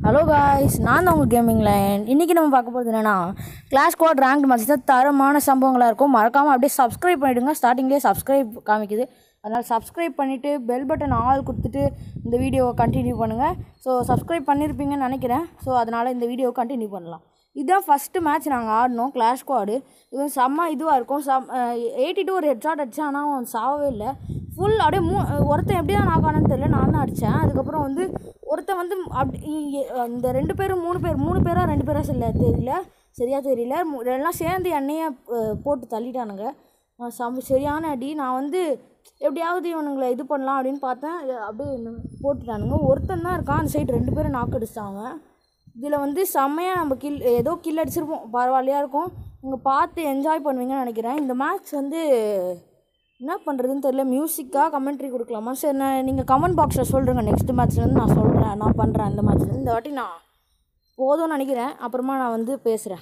hello guys நான் தான் உங்கள் கேமிங் லைன் இன்றைக்கி நம்ம பார்க்க போகிறது என்னென்னா கிளாஸ் கோட் ரேங்க் மேட்ச் தான் தரமான சம்பவங்களாக இருக்கும் மறக்காமல் அப்படியே சப்ஸ்கிரைப் பண்ணிவிடுங்க ஸ்டார்டிங்லேயே சப்ஸ்கிரைப் காமிக்குது அதனால் சப்ஸ்கிரைப் பண்ணிவிட்டு பெல் பட்டன் ஆல் கொடுத்துட்டு இந்த வீடியோவை கண்டினியூ பண்ணுங்கள் ஸோ சப்ஸ்கிரைப் பண்ணியிருப்பீங்கன்னு நினைக்கிறேன் ஸோ அதனால் இந்த வீடியோவை கண்டினியூ பண்ணலாம் இதுதான் ஃபஸ்ட்டு மேட்ச் நாங்கள் ஆடினோம் கிளாஷ் ஸ்குவாடு இது செம்ம இதுவாக இருக்கும் சம் எயிட்டி டூ ஒரு ஹெட்ஷாட் அடித்தேன் ஆனால் அவன் சாவவே இல்லை ஃபுல் அப்படியே மூ ஒருத்தன் எப்படி தான் நான் ஆனான்னு தெரியல நான் தான் அடித்தேன் அதுக்கப்புறம் வந்து ஒருத்தன் வந்து அப்படி இ- இந்த ரெண்டு பேரும் மூணு பேர் மூணு பேரா ரெண்டு பேரா சொல்ல தெரியல சரியாக தெரியல மூ- எல்லாம் சேர்ந்து எண்ணெயை அஹ், போட்டு தள்ளிட்டானுங்க நான் சம் சரியான அடி நான் வந்து எப்படியாவது இவனுங்களை இது பண்ணலாம் அப்படின்னு பார்த்தேன் இது அப்படியே என்ன போட்டுட்டானுங்க ஒருத்தன் தான் இருக்கான் அந்த சைடு ரெண்டு பேரும் நாக்கு அடிச்சிட்டாங்க இதில் வந்து செம்மையாக நம்ம கில் ஏதோ கில் அடிச்சிருப்போம் பரவாயில்லையா இருக்கும் நீங்கள் பார்த்து என்ஜாய் பண்ணுவீங்கன்னு நினைக்கிறேன் இந்த மேட்ச் வந்து என்ன பண்ணுறதுன்னு தெரியல மியூசிக்காக கமெண்ட்ரி கொடுக்கலாமா சரி நான் நீங்கள் கமெண்ட் பாக்ஸில் சொல்கிறேங்க நெக்ஸ்ட் மேட்ச்லேருந்து நான் சொல்கிறேன் நான் பண்ணுறேன் இந்த மேட்ச்லேருந்து இந்த வாட்டி நான் போதும்னு நினைக்கிறேன் அப்புறமா நான் வந்து பேசுகிறேன்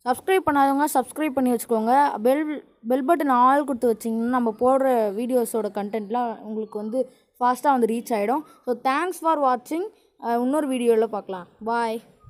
சப்ஸ்கிரைப் பண்ணாதவங்க சப்ஸ்கிரைப் பண்ணி வச்சுக்கோங்க பெல் பெல் பட்டன் ஆல் கொடுத்து வச்சிங்கன்னா நம்ம போடுற வீடியோஸோட கண்டென்ட்லாம் உங்களுக்கு வந்து ஃபாஸ்ட்டாக வந்து ரீச் ஆகிடும் ஸோ தேங்க்ஸ் ஃபார் வாட்சிங் இன்னொரு வீடியோவில் பார்க்கலாம் பாய்